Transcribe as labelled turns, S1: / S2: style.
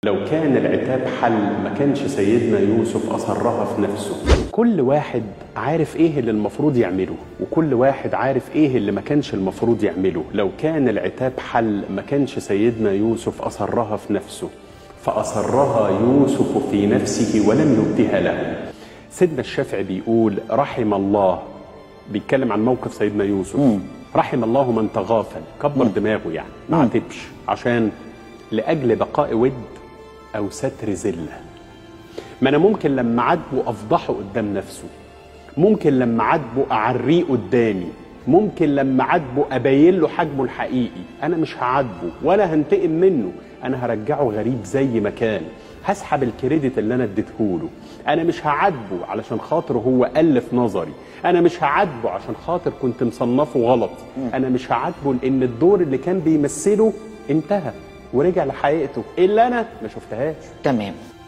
S1: لو كان العتاب حل ما كانش سيدنا يوسف أصرها في نفسه كل واحد عارف ايه اللي المفروض يعمله وكل واحد عارف ايه اللي ما كانش المفروض يعمله لو كان العتاب حل ما كانش سيدنا يوسف أصرها في نفسه فأصرها يوسف في نفسه ولم يبدها له سيدنا الشافعي بيقول رحم الله بيتكلم عن موقف سيدنا يوسف رحم الله من تغافل كبر دماغه يعني ما عاتبش عشان لأجل بقاء ود أو ستر ذلة ما أنا ممكن لما عاتبه أفضحه قدام نفسه ممكن لما عاتبه أعريه قدامي ممكن لما عاتبه أبين له حجمه الحقيقي أنا مش هعاتبه ولا هنتقم منه أنا هرجعه غريب زي ما كان هسحب الكريدت اللي أنا اديتهوله أنا مش هعاتبه علشان خاطر هو ألف نظري أنا مش هعاتبه عشان خاطر كنت مصنفه غلط أنا مش هعاتبه لأن الدور اللي كان بيمثله انتهى ورجع لحقيقته اللي أنا ما شفتهاش
S2: تمام